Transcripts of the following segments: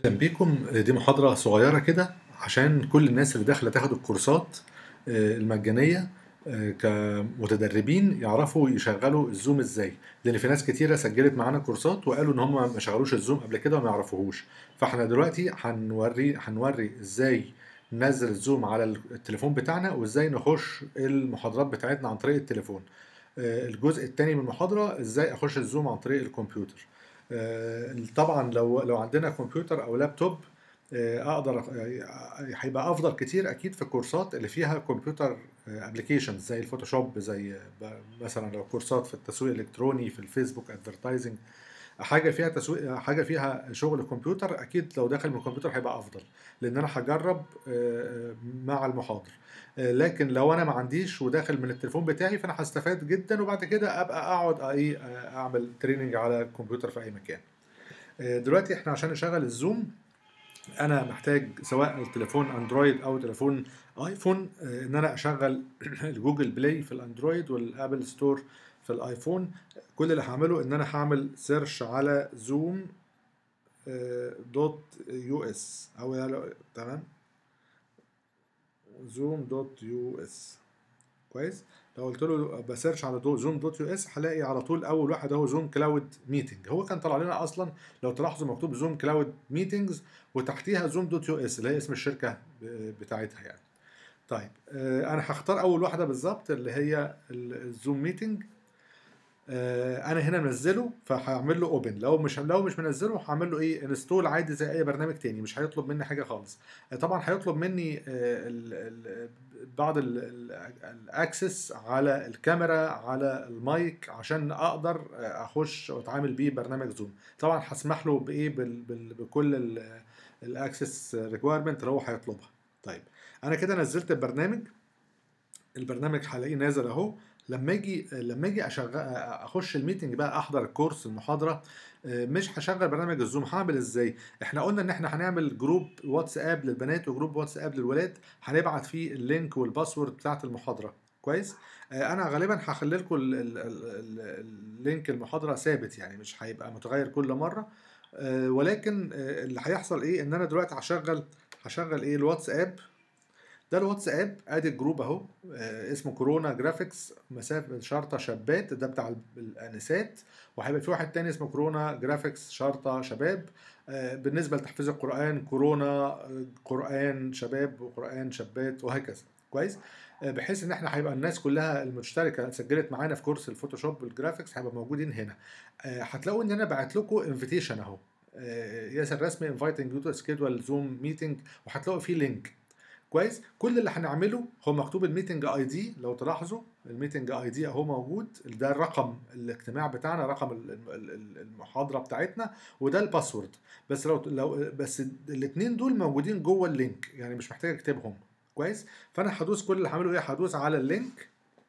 اهلا بيكم دي محاضرة صغيرة كده عشان كل الناس اللي داخلة تاخد الكورسات آه، المجانية آه، كمتدربين يعرفوا يشغلوا الزوم ازاي لان في ناس كتيرة سجلت معانا كورسات وقالوا ان هم ما شغلوش الزوم قبل كده وما يعرفوهوش فاحنا دلوقتي هنوري هنوري ازاي ننزل الزوم على التليفون بتاعنا وازاي نخش المحاضرات بتاعتنا عن طريق التليفون آه، الجزء الثاني من المحاضرة ازاي اخش الزوم عن طريق الكمبيوتر آه، طبعا لو لو عندنا كمبيوتر او لابتوب آه، اقدر آه، هيبقى افضل كتير اكيد في الكورسات اللي فيها كمبيوتر ابلكيشنز زي الفوتوشوب زي ب- مثلا لو كورسات في التسويق الالكتروني في الفيسبوك ادفرتايزنج حاجه فيها تسويق حاجه فيها شغل كمبيوتر اكيد لو داخل من الكمبيوتر هيبقى افضل لان انا هجرب آه، مع المحاضر آه، لكن لو انا ما عنديش وداخل من التليفون بتاعي فانا هستفاد جدا وبعد كده ابقى اقعد ايه آه، اعمل تريننج على الكمبيوتر في اي مكان آه، دلوقتي احنا عشان نشغل الزوم انا محتاج سواء التليفون اندرويد او تليفون ايفون آه، ان انا اشغل الجوجل بلاي في الاندرويد والابل ستور في الايفون كل اللي هعمله ان انا هعمل سيرش على زوم دوت يو اس او تمام زوم دوت يو اس كويس لو قلت له بسيرش على دو زوم دوت يو اس هلاقي على طول اول واحد هو زوم كلاود ميتنج هو كان طلع لنا اصلا لو تلاحظوا مكتوب زوم كلاود ميتنجز وتحتيها زوم دوت يو اس اللي هي اسم الشركه ب- بتاعتها يعني طيب آه، انا هختار اول واحده بالظبط اللي هي ال- الزوم ميتنج آه، انا هنا منزله فهعمل له اوبن لو مش لو مش منزله هعمل له ايه انستول عادي زي اي برنامج تاني مش هيطلب مني حاجه خالص آه، طبعا هيطلب مني آه، ال- ال- بعض الاكسس على الكاميرا على المايك عشان اقدر آه، اخش واتعامل بيه برنامج زوم طبعا هسمح له بايه بال- بال- بكل الاكسس ريكويرمنت اللي هو هيطلبها طيب انا كده نزلت البرنامج البرنامج هلاقيه نازل اهو لما اجي لما اجي اشغل اخش الميتنج بقى احضر الكورس المحاضره آه، مش هشغل برنامج الزوم هعمل ازاي احنا قلنا ان احنا هنعمل جروب واتساب للبنات وجروب واتساب للولاد هنبعت فيه اللينك والباسورد بتاعت المحاضره كويس آه، انا غالبا هخلي لكم ال- ال- ال- ال- اللينك المحاضره ثابت يعني مش هيبقى متغير كل مره آه، ولكن آه، اللي هيحصل ايه ان انا دلوقتي هشغل هشغل ايه الواتساب ده الواتساب ادي الجروب اهو آه، اسمه كورونا جرافيكس مسافه شرطه شابات ده بتاع ال- الانسات وهيبقى في واحد تاني اسمه كورونا جرافيكس شرطه شباب آه، بالنسبه لتحفيظ القران كورونا آه، قران شباب وقران شابات وهكذا كويس آه، بحيث ان احنا هيبقى الناس كلها المشتركه سجلت معانا في كورس الفوتوشوب والجرافيكس هيبقى موجودين هنا آه، هتلاقوا ان انا بعت لكم انفيتيشن اهو آه، ياسر رسمي انفايتنج يو تو سكيدول زوم ميتنج وهتلاقوا فيه لينك كويس كل اللي هنعمله هو مكتوب الميتنج اي دي لو تلاحظوا الميتنج اي دي اهو موجود ده الرقم الاجتماع بتاعنا رقم ال- ال- ال- المحاضره بتاعتنا وده الباسورد بس لو لو بس الاثنين دول موجودين جوه اللينك يعني مش محتاج اكتبهم كويس فانا هدوس كل اللي هعمله ايه هدوس على اللينك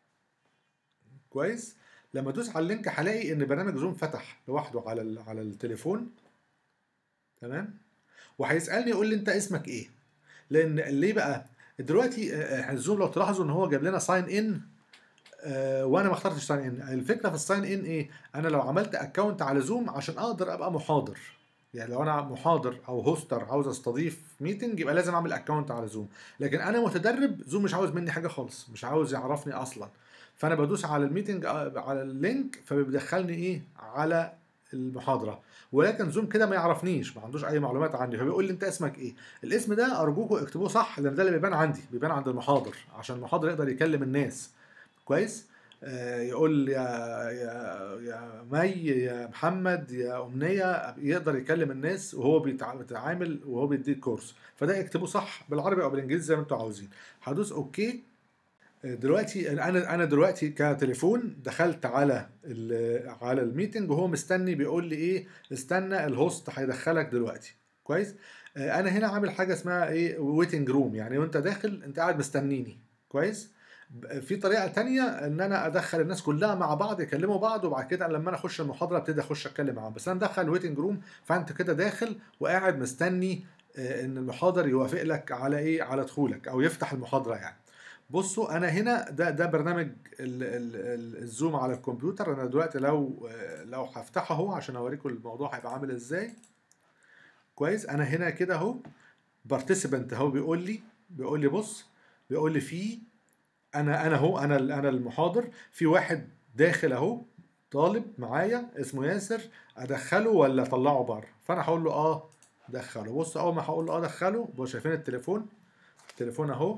كويس لما ادوس على اللينك هلاقي ان برنامج زوم فتح لوحده على ال- على التليفون تمام وهيسالني يقول لي انت اسمك ايه لان ليه بقى دلوقتي آه، الزوم لو تلاحظوا ان هو جاب لنا ساين ان وانا ما اخترتش ساين ان الفكره في الساين ان ايه انا لو عملت اكونت على زوم عشان اقدر ابقى محاضر يعني لو انا محاضر او هوستر عاوز استضيف ميتنج يبقى لازم اعمل اكونت على زوم لكن انا متدرب زوم مش عاوز مني حاجه خالص مش عاوز يعرفني اصلا فانا بدوس على الميتنج آه، على اللينك فبيدخلني ايه على المحاضره ولكن زوم كده ما يعرفنيش ما عندوش اي معلومات عني فبيقول لي انت اسمك ايه الاسم ده ارجوكم اكتبوه صح لان ده اللي بيبان عندي بيبان عند المحاضر عشان المحاضر يقدر يكلم الناس كويس آه، يقول يا يا يا مي يا محمد يا امنيه يقدر يكلم الناس وهو بيتع- بيتعامل وهو بيدي الكورس فده اكتبوه صح بالعربي او بالانجليزي زي ما انتوا عاوزين هدوس اوكي دلوقتي انا انا دلوقتي كتليفون دخلت على ال- على الميتنج وهو مستني بيقول لي ايه استنى الهوست هيدخلك دلوقتي كويس آه، انا هنا عامل حاجه اسمها ايه ويتنج روم يعني وانت داخل انت قاعد مستنيني كويس ب- في طريقه تانية ان انا ادخل الناس كلها مع بعض يكلموا بعض وبعد كده لما انا اخش المحاضره ابتدي اخش اتكلم معاهم بس انا مدخل ويتنج روم فانت كده داخل وقاعد مستني آه، ان المحاضر يوافق لك على ايه على دخولك او يفتح المحاضره يعني بصوا انا هنا ده ده برنامج ال ال ال الزوم على الكمبيوتر انا دلوقتي لو لو هفتحه اهو عشان اوريكم الموضوع هيبقى عامل ازاي كويس انا هنا كده اهو بارتيسيبنت اهو بيقول لي بيقول لي بص بيقول لي في انا انا اهو انا انا المحاضر في واحد داخل اهو طالب معايا اسمه ياسر ادخله ولا اطلعه بره فانا هقول له اه دخله بص اول ما هقول له اه دخله بص شايفين التليفون التليفون اهو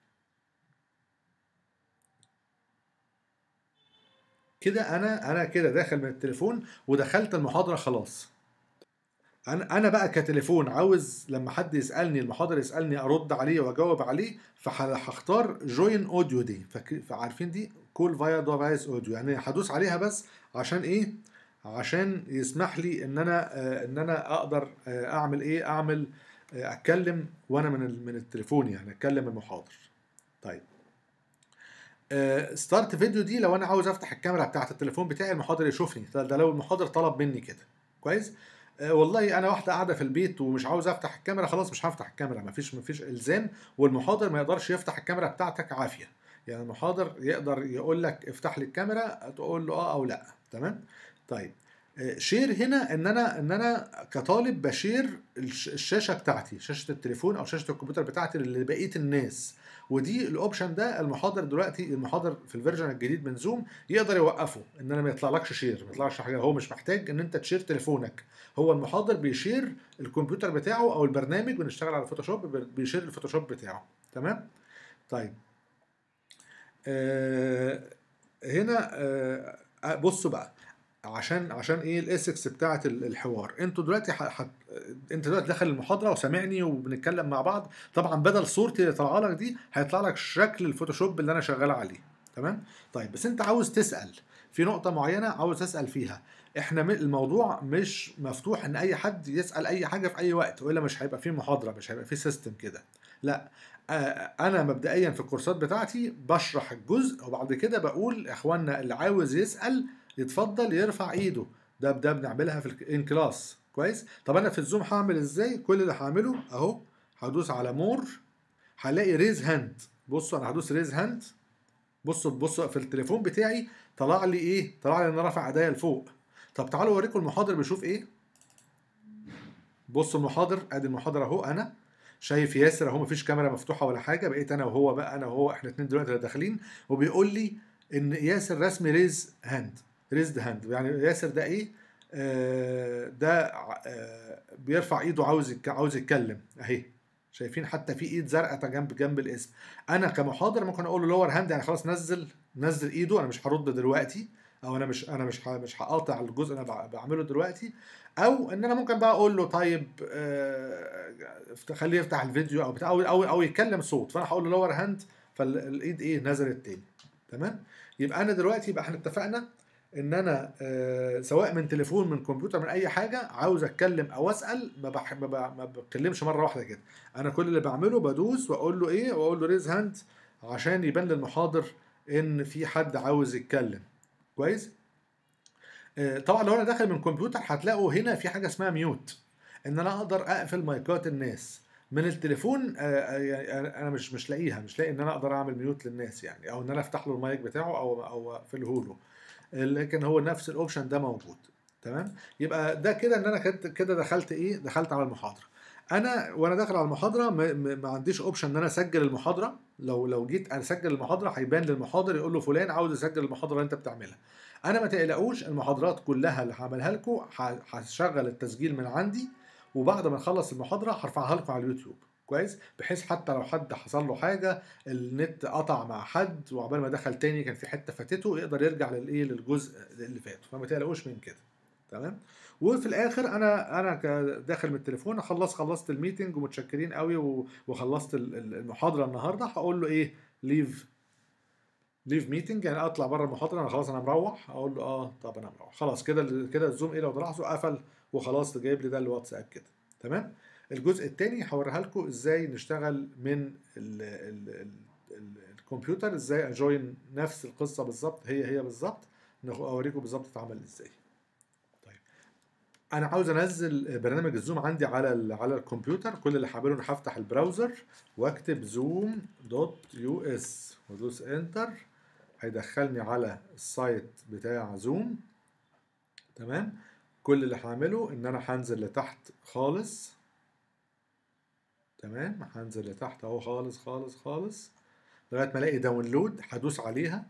كده انا انا كده داخل من التليفون ودخلت المحاضره خلاص انا انا بقى كتليفون عاوز لما حد يسالني المحاضر يسالني ارد عليه واجاوب عليه فهختار جوين اوديو دي فك- فعارفين دي كول فايا ديفايس اوديو يعني هدوس عليها بس عشان ايه عشان يسمح لي ان انا آه، ان انا اقدر آه، اعمل ايه اعمل آه، اتكلم وانا من ال- من التليفون يعني اتكلم المحاضر طيب ستارت فيديو دي لو انا عاوز افتح الكاميرا بتاعت التليفون بتاعي المحاضر يشوفني ده, ده لو المحاضر طلب مني كده كويس آه، والله انا واحده قاعده في البيت ومش عاوز افتح الكاميرا خلاص مش هفتح الكاميرا مفيش مفيش الزام والمحاضر ما يقدرش يفتح الكاميرا بتاعتك عافيه يعني المحاضر يقدر يقول لك افتح لي الكاميرا تقول له اه او لا تمام طيب آه، شير هنا ان انا ان انا كطالب بشير الش- الشاشه بتاعتي شاشه التليفون او شاشه الكمبيوتر بتاعتي لبقيه الناس ودي الاوبشن ده المحاضر دلوقتي المحاضر في الفيرجن الجديد من زوم يقدر يوقفه ان انا ما يطلعلكش شير ما يطلعش حاجه هو مش محتاج ان انت تشير تليفونك هو المحاضر بيشير الكمبيوتر بتاعه او البرنامج بنشتغل على الفوتوشوب بيشير الفوتوشوب بتاعه تمام طيب آه هنا آه آه، بصوا بقى عشان عشان ايه الاسكس بتاعه ال- الحوار انتوا دلوقتي ح... ح... انت دلوقتي داخل المحاضره وسامعني وبنتكلم مع بعض طبعا بدل صورتي اللي طالعه لك دي هيطلع لك شكل الفوتوشوب اللي انا شغال عليه تمام طيب بس انت عاوز تسال في نقطه معينه عاوز تسال فيها احنا م- الموضوع مش مفتوح ان اي حد يسال اي حاجه في اي وقت والا مش هيبقى فيه محاضره مش هيبقى فيه سيستم كده لا آه، انا مبدئيا في الكورسات بتاعتي بشرح الجزء وبعد كده بقول اخواننا اللي عاوز يسال يتفضل يرفع ايده ده ده بنعملها في الان كلاس كويس طب انا في الزوم هعمل ازاي كل اللي هعمله اهو هدوس على مور هلاقي ريز هاند بصوا انا هدوس ريز هاند بصوا بصوا في التليفون بتاعي طلع لي ايه طلع لي ان انا رافع ايديا لفوق طب تعالوا اوريكم المحاضر بيشوف ايه بصوا المحاضر ادي المحاضر اهو انا شايف ياسر اهو مفيش كاميرا مفتوحه ولا حاجه بقيت انا وهو بقى انا وهو احنا اتنين دلوقتي اللي داخلين وبيقول لي ان ياسر رسمي ريز هاند ريزد هاند يعني ياسر ده ايه آه ده آه بيرفع ايده عاوز يتك- عاوز يتكلم اهي شايفين حتى في ايد زرقاء جنب جنب الاسم انا كمحاضر ممكن اقول له لور هاند يعني خلاص نزل نزل ايده انا مش هرد دلوقتي او انا مش انا مش ه- مش هقاطع الجزء اللي انا بع- بعمله دلوقتي او ان انا ممكن بقى اقول له طيب آه خليه يفتح الفيديو او بتاع او او, أو يتكلم صوت فانا هقول له لور هاند فالايد ايه نزلت تاني تمام يبقى انا دلوقتي يبقى احنا اتفقنا ان انا آه سواء من تليفون من كمبيوتر من اي حاجه عاوز اتكلم او اسال ما بح ما, ب- ما بتكلمش مره واحده كده انا كل اللي بعمله بدوس واقول له ايه واقول له ريز هاند عشان يبان للمحاضر ان في حد عاوز يتكلم كويس آه، طبعا لو انا داخل من كمبيوتر هتلاقوا هنا في حاجه اسمها ميوت ان انا اقدر اقفل مايكات الناس من التليفون آه، آه، يعني انا أنا مش مش لاقيها مش لاقي ان انا اقدر اعمل ميوت للناس يعني او ان انا افتح له المايك بتاعه او او اقفله له لكن هو نفس الاوبشن ده موجود تمام يبقى ده كده ان انا كنت كده دخلت ايه دخلت على المحاضره انا وانا داخل على المحاضره ما, ما ما عنديش اوبشن ان انا اسجل المحاضره لو لو جيت اسجل المحاضره هيبان للمحاضر يقول له فلان عاوز يسجل المحاضره اللي انت بتعملها انا ما تقلقوش المحاضرات كلها اللي هعملها لكم ه- هشغل التسجيل من عندي وبعد ما نخلص المحاضره هرفعها لكم على اليوتيوب كويس بحيث حتى لو حد حصل له حاجه النت قطع مع حد وعقبال ما دخل تاني كان في حته فاتته يقدر يرجع للايه للجزء اللي فات فما تقلقوش من كده تمام وفي الاخر انا انا ك- داخل من التليفون خلص خلصت الميتنج ومتشكرين قوي و- وخلصت ال- ال- المحاضره النهارده هقول له ايه ليف ليف ميتنج يعني اطلع بره المحاضره انا خلاص انا مروح اقول له اه طب انا مروح خلاص كده ال- كده الزوم ايه لو تلاحظوا قفل وخلاص جايب لي ده الواتساب كده تمام الجزء الثاني هوريها لكم ازاي نشتغل من ال ال ال ال الكمبيوتر ازاي اجوين نفس القصه بالظبط هي هي بالظبط نخ- اوريكم بالظبط تتعمل ازاي طيب انا عاوز انزل برنامج الزوم عندي على ال على الكمبيوتر كل اللي هعمله ان هفتح البراوزر واكتب زوم دوت يو اس وادوس انتر هيدخلني على السايت بتاع زوم تمام كل اللي هعمله ان انا هنزل لتحت خالص تمام هنزل لتحت اهو خالص خالص خالص لغايه ما الاقي داونلود هدوس عليها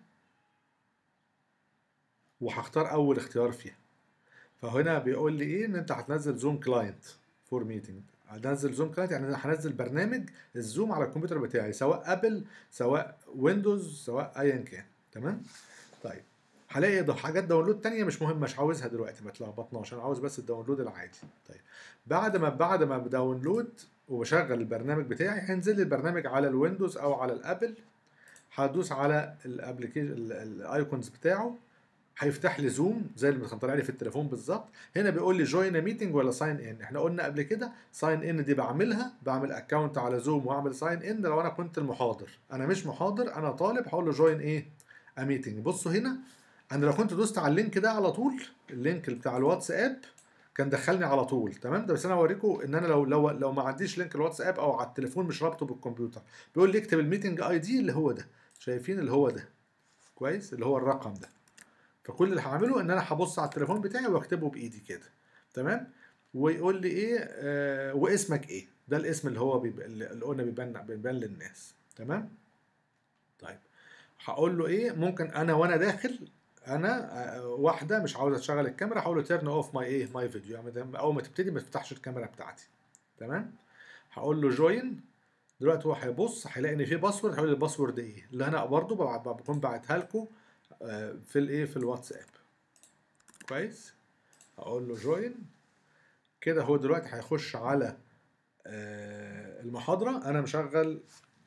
وهختار اول اختيار فيها فهنا بيقول لي ايه ان انت هتنزل زوم كلاينت فور ميتنج هنزل زوم كلاينت يعني انا هنزل برنامج الزوم على الكمبيوتر بتاعي سواء ابل سواء ويندوز سواء ايا كان تمام طيب هلاقي ده حاجات داونلود تانية مش مهم مش عاوزها دلوقتي ما تلخبطناش انا عاوز بس الداونلود العادي طيب بعد ما بعد ما بداونلود وبشغل البرنامج بتاعي هينزل لي البرنامج على الويندوز او على الابل هدوس على الابلكيشن الايكونز بتاعه هيفتح لي زوم زي اللي كان طالع لي في التليفون بالظبط هنا بيقول لي جوين ميتنج ولا ساين ان احنا قلنا قبل كده ساين ان دي بعملها بعمل اكونت على زوم واعمل ساين ان لو انا كنت المحاضر انا مش محاضر انا طالب هقول له جوين ايه ا ميتنج بصوا هنا انا لو كنت دوست على اللينك ده على طول اللينك بتاع الواتساب كان دخلني على طول تمام ده بس انا اوريكم ان انا لو لو لو ما عنديش لينك الواتساب او على التليفون مش رابطه بالكمبيوتر بيقول لي اكتب الميتنج اي دي اللي هو ده شايفين اللي هو ده كويس اللي هو الرقم ده فكل اللي هعمله ان انا هبص على التليفون بتاعي واكتبه بايدي كده تمام ويقول لي ايه آه واسمك ايه ده الاسم اللي هو بيب... اللي قلنا بيبان بيبان للناس تمام طيب هقول له ايه ممكن انا وانا داخل انا آه، واحده مش عاوزه تشغل الكاميرا هقول له تيرن اوف ماي ايه ماي فيديو يعني اول ما تبتدي ما تفتحش الكاميرا بتاعتي تمام هقول له جوين دلوقتي هو هيبص هيلاقي ان في باسورد هيقول لي الباسورد ايه اللي انا برضو ببع- بكون باعتها لكم آه، في الايه في الواتساب كويس هقول له جوين كده هو دلوقتي هيخش على آه، المحاضره انا مشغل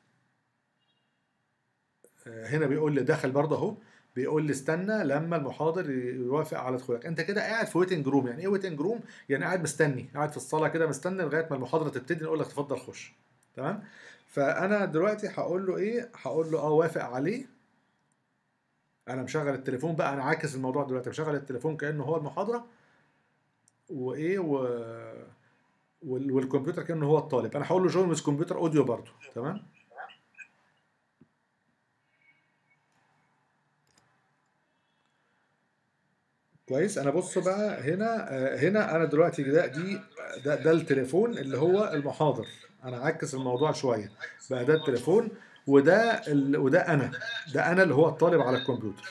آه، هنا بيقول لي دخل برضه اهو بيقول لي استنى لما المحاضر يوافق على دخولك انت كده قاعد في ويتنج روم يعني ايه ويتنج روم يعني قاعد مستني قاعد في الصاله كده مستني لغايه ما المحاضره تبتدي نقول لك تفضل خش تمام فانا دلوقتي هقول له ايه هقول له اه وافق عليه انا مشغل التليفون بقى انا عاكس الموضوع دلوقتي مشغل التليفون كانه هو المحاضره وايه و وال- والكمبيوتر كانه هو الطالب انا هقول له جوين ويز كمبيوتر اوديو برضه تمام كويس انا بص بقى هنا آه، هنا انا دلوقتي ده دي ده, ده التليفون اللي هو المحاضر انا عكس الموضوع شويه بقى ده التليفون وده ال... وده انا ده انا اللي هو الطالب على الكمبيوتر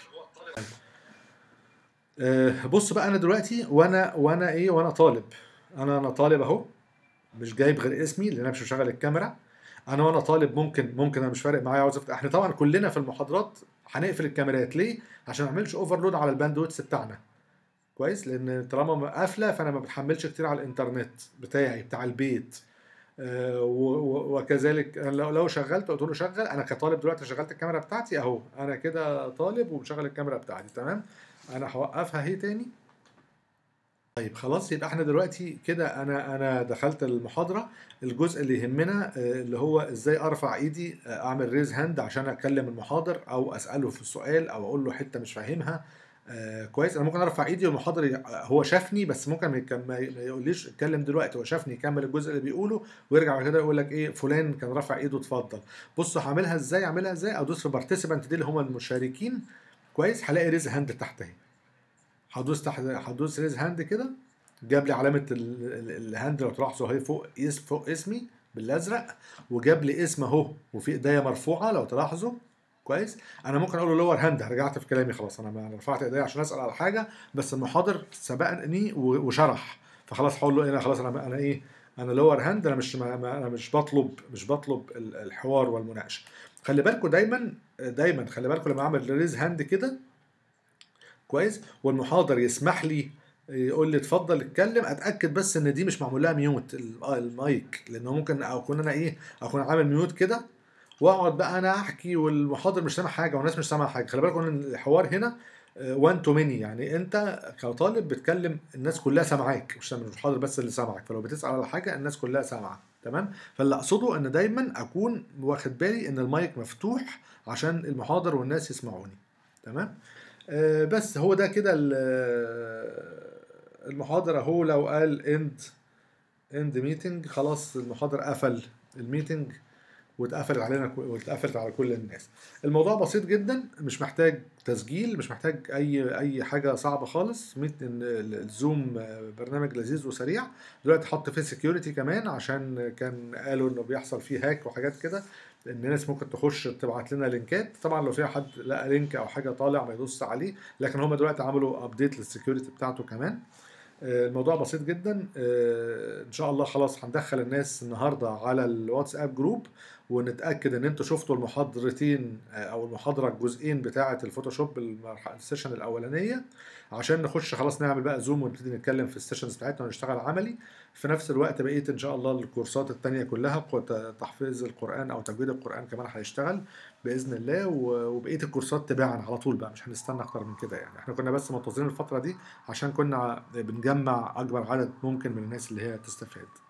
آه، بص بقى انا دلوقتي وانا وانا ايه وانا طالب انا انا طالب اهو مش جايب غير اسمي لان انا مش مشغل الكاميرا انا وانا طالب ممكن ممكن انا مش فارق معايا عاوز افتح احنا طبعا كلنا في المحاضرات هنقفل الكاميرات ليه عشان ما نعملش اوفرلود على الباندويتس بتاعنا كويس لان طالما قافله فانا ما بتحملش كتير على الانترنت بتاعي بتاع البيت آه، و- و- وكذلك أنا لو لو شغلت قلت له شغل انا كطالب دلوقتي شغلت الكاميرا بتاعتي اهو انا كده طالب ومشغل الكاميرا بتاعتي تمام انا هوقفها اهي تاني طيب خلاص يبقى احنا دلوقتي كده انا انا دخلت المحاضره الجزء اللي يهمنا آه، اللي هو ازاي ارفع ايدي آه، اعمل ريز هاند عشان اكلم المحاضر او اساله في السؤال او اقول له حته مش فاهمها آه كويس انا ممكن ارفع ايدي والمحاضر ي- هو شافني بس ممكن ما يك- ما ي- ما يقوليش اتكلم دلوقتي هو شافني يكمل الجزء اللي بيقوله ويرجع بعد كده يقول لك ايه فلان كان رفع ايده اتفضل بصوا هعملها ازاي اعملها ازاي ادوس في بارتيسيبانت دي اللي هم المشاركين كويس هلاقي ريز هاند تحت اهي هدوس تحت هدوس ريز هاند كده جاب لي علامه ال- ال- الهاند لو تلاحظوا اهي فوق اس فوق اسمي بالازرق وجاب لي اسم اهو وفي ايديا مرفوعه لو تلاحظوا كويس انا ممكن اقول له لور هاند رجعت في كلامي خلاص انا ما رفعت ايديا عشان اسال على حاجه بس المحاضر سبقني و- وشرح فخلاص هقول له ايه انا خلاص انا انا ايه انا لور هاند انا مش ما ما- انا مش بطلب مش بطلب ال- الحوار والمناقشه خلي بالكم دايما دايما خلي بالكم لما اعمل ريز هاند كده كويس والمحاضر يسمح لي يقول لي اتفضل اتكلم اتاكد بس ان دي مش معمول لها ميوت ال- آه المايك لانه ممكن اكون انا ايه اكون عامل ميوت كده واقعد بقى انا احكي والمحاضر مش سامع حاجه والناس مش سامعه حاجه خلي بالكم ان الحوار هنا 1 تو ماني يعني انت كطالب بتكلم الناس كلها سامعاك مش مش المحاضر بس اللي سامعك فلو بتسال على حاجه الناس كلها سامعه تمام فاللي اقصده ان دايما اكون واخد بالي ان المايك مفتوح عشان المحاضر والناس يسمعوني تمام آه، بس هو ده كده ال- المحاضر اهو لو قال اند اند ميتنج خلاص المحاضر قفل الميتنج واتقفلت علينا واتقفلت على كل الناس الموضوع بسيط جدا مش محتاج تسجيل مش محتاج اي اي حاجه صعبه خالص ميت إن الزوم برنامج لذيذ وسريع دلوقتي حط فيه سكيورتي كمان عشان كان قالوا انه بيحصل فيه هاك وحاجات كده ان الناس ممكن تخش تبعت لنا لينكات طبعا لو في حد لقى لينك او حاجه طالع ما يدوس عليه لكن هم دلوقتي عملوا ابديت للسكيورتي بتاعته كمان آه، الموضوع بسيط جدا آه، ان شاء الله خلاص هندخل الناس النهارده على الواتساب جروب ونتاكد ان انتوا شفتوا المحاضرتين آه، او المحاضره الجزئين بتاعه الفوتوشوب المرح- السيشن الاولانيه عشان نخش خلاص نعمل بقى زوم ونبتدي نتكلم في السيشنز بتاعتنا ونشتغل عملي في نفس الوقت بقيه ان شاء الله الكورسات التانية كلها قوة تحفيظ القران او تجويد القران كمان هيشتغل باذن الله و- وبقيه الكورسات تباعا على طول بقى مش هنستنى اكتر من كده يعني احنا كنا بس منتظرين الفتره دي عشان كنا بنجمع اكبر عدد ممكن من الناس اللي هي تستفاد